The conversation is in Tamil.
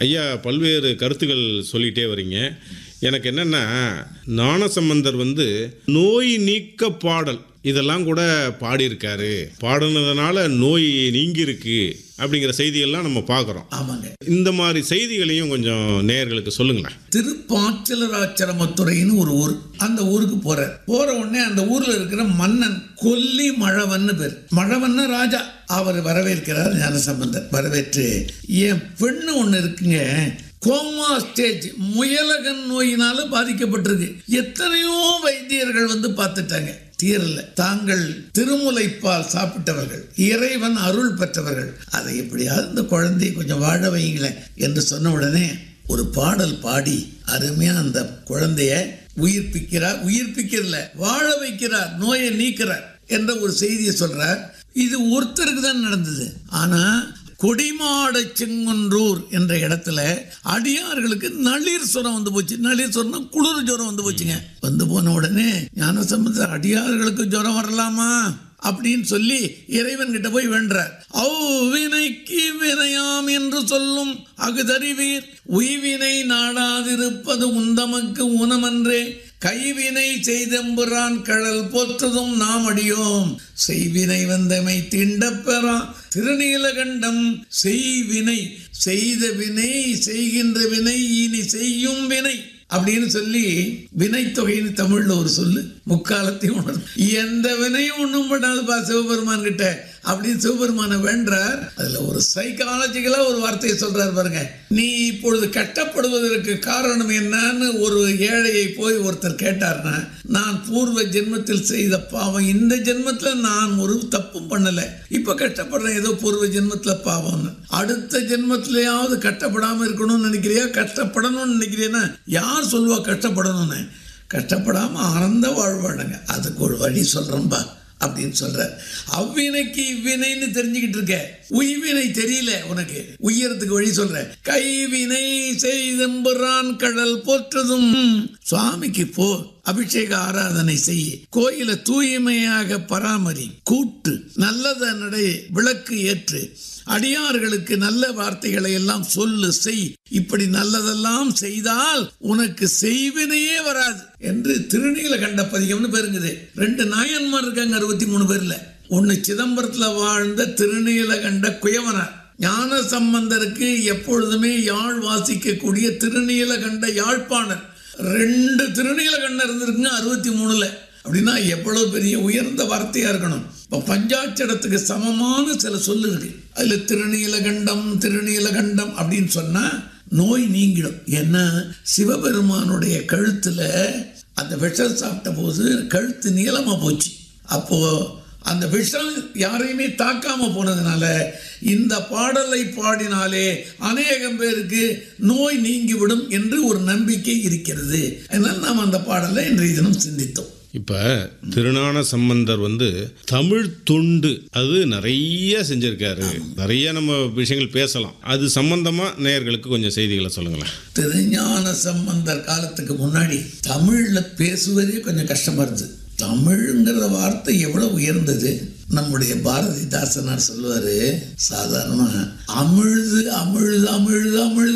ஐயா பல்வேறு கருத்துக்கள் சொல்லிகிட்டே வரீங்க எனக்கு என்னென்னா ஞானசம்பந்தர் வந்து நோய் நீக்க பாடல் இதெல்லாம் கூட பாடியிருக்காரு பாடினதுனால நோய் நீங்கியிருக்கு அப்படிங்கிற செய்தியெல்லாம் நம்ம பார்க்குறோம் ஆமாங்க இந்த மாதிரி செய்திகளையும் கொஞ்சம் நேயர்களுக்கு சொல்லுங்களேன் திருப்பாச்சலராச்சரமத்துறைன்னு ஒரு ஊர் அந்த ஊருக்கு போறார் போற உடனே அந்த ஊர்ல இருக்கிற மன்னன் கொல்லி மழவன்னு பேர் மழவன்னு ராஜா அவர் வரவேற்கிறார் ஞானசம்பந்தர் வரவேற்று என் பெண்ணு ஒன்று இருக்குங்க கோமா ஸ்டேஜ் முயலகன் நோயினால பாதிக்கப்பட்டிருக்கு எத்தனையோ வைத்தியர்கள் வந்து பார்த்துட்டாங்க தீரல தாங்கள் திருமுலைப்பால் சாப்பிட்டவர்கள் இறைவன் அருள் பெற்றவர்கள் அதை எப்படியாவது இந்த குழந்தையை கொஞ்சம் வாழ வைங்களேன் என்று சொன்ன உடனே ஒரு பாடல் பாடி அருமையா அந்த குழந்தைய உயிர்ப்பிக்கிறார் உயிர்ப்பிக்கிறல வாழ வைக்கிறார் நோயை நீக்கிறார் என்ற ஒரு செய்தியை சொல்றார் இது ஒருத்தருக்கு தான் நடந்தது ஆனா கொடிமாட செங்குன்றூர் என்ற இடத்துல அடியார்களுக்கு நளிர் சுரம் வந்து போச்சு நளிர் சுரம்னா குளிர் ஜுரம் வந்து போச்சுங்க வந்து போன உடனே ஞானசம்பந்தர் அடியார்களுக்கு ஜுரம் வரலாமா அப்படின்னு சொல்லி இறைவன் கிட்ட போய் வென்றார் ஔ வினைக்கு வினையாம் என்று சொல்லும் அகுதறிவீர் உய்வினை நாடாதிருப்பது உந்தமக்கு ஊனமன்றே கைவினை செய்தெம்புறான் கடல் போற்றதும் நாம் அடியோம் செய்வினை வந்தமை திண்டப்பெறா திருநீலகண்டம் செய்வினை செய்த வினை செய்கின்ற வினை இனி செய்யும் வினை அப்படின்னு சொல்லி வினைத்தொகைன்னு தமிழ்ல ஒரு சொல்லு முக்காலத்தையும் உணரும் எந்த வினையும் ஒண்ணும் பண்ணாதுப்பா சிவபெருமான் கிட்ட அப்படின்னு சிவபெருமானை வேண்டார் அதுல ஒரு சைக்காலஜிக்கலா ஒரு வார்த்தையை சொல்றாரு பாருங்க நீ இப்பொழுது கட்டப்படுவதற்கு காரணம் என்னன்னு ஒரு ஏழையை போய் ஒருத்தர் கேட்டார்னா நான் பூர்வ ஜென்மத்தில் செய்த பாவம் இந்த ஜென்மத்துல நான் ஒரு தப்பும் பண்ணல இப்ப கஷ்டப்படுறேன் ஏதோ பூர்வ ஜென்மத்துல பாவம்னு அடுத்த ஜென்மத்திலேயாவது கஷ்டப்படாம இருக்கணும்னு நினைக்கிறியா கஷ்டப்படணும்னு நினைக்கிறியா யார் சொல்லுவா கஷ்டப்படணும்னு கஷ்டப்படாம ஆனந்த வாழ்வாடுங்க அதுக்கு ஒரு வழி சொல்றேன்பா அப்படின்னு சொல்ற அவ்வினைக்கு இவ்வினைன்னு தெரிஞ்சுக்கிட்டு இருக்க உய்வினை தெரியல உனக்கு உயரத்துக்கு வழி சொல்ற கைவினை செய்தம்புறான் கடல் போற்றதும் சுவாமிக்கு போ அபிஷேக ஆராதனை செய்ய கோயிலை தூய்மையாக பராமரி கூட்டு நல்லத நடை விளக்கு ஏற்று அடியார்களுக்கு நல்ல வார்த்தைகளை எல்லாம் சொல்லு செய் இப்படி நல்லதெல்லாம் செய்தால் உனக்கு செய்வினையே வராது என்று திருநீலகண்ட பதிகம்னு பேருங்குது ரெண்டு நாயன்மார் இருக்காங்க அறுபத்தி மூணு பேர்ல ஒன்னு சிதம்பரத்துல வாழ்ந்த திருநீலகண்ட குயவனார் ஞான சம்பந்தருக்கு எப்பொழுதுமே யாழ் வாசிக்கக்கூடிய திருநீலகண்ட யாழ்ப்பாணர் ரெண்டு திருநீலகண்டம் இருந்திருக்குங்க அறுபத்தி மூணுல அப்படின்னா எவ்வளவு பெரிய உயர்ந்த வார்த்தையா இருக்கணும் இப்போ பஞ்சாட்சரத்துக்கு சமமான சில சொல்லு இருக்கு அதுல திருநீலகண்டம் திருநீலகண்டம் அப்படின்னு சொன்னா நோய் நீங்கிடும் ஏன்னா சிவபெருமானுடைய கழுத்துல அந்த விஷம் சாப்பிட்ட போது கழுத்து நீளமா போச்சு அப்போ அந்த விஷம் யாரையுமே தாக்காம போனதுனால இந்த பாடலை பாடினாலே அநேகம் பேருக்கு நோய் நீங்கிவிடும் என்று ஒரு நம்பிக்கை இருக்கிறது அதனால் நாம் அந்த பாடலை இன்றைய தினம் சிந்தித்தோம் இப்போ திருஞான சம்பந்தர் வந்து தமிழ் தொண்டு அது நிறைய செஞ்சிருக்காரு நிறைய நம்ம விஷயங்கள் பேசலாம் அது சம்பந்தமா நேயர்களுக்கு கொஞ்சம் செய்திகளை சொல்லுங்களேன் திருஞான சம்பந்தர் காலத்துக்கு முன்னாடி தமிழ்ல பேசுவதே கொஞ்சம் கஷ்டமா இருந்தது தமிழ்ங்கிற வார்த்தை எவ்வளவு உயர்ந்தது நம்முடைய பாரதிதாசனார் சொல்லுவாரு சாதாரணமா அமிழ்து அமிழ்து அமிழ்து அமிழ்து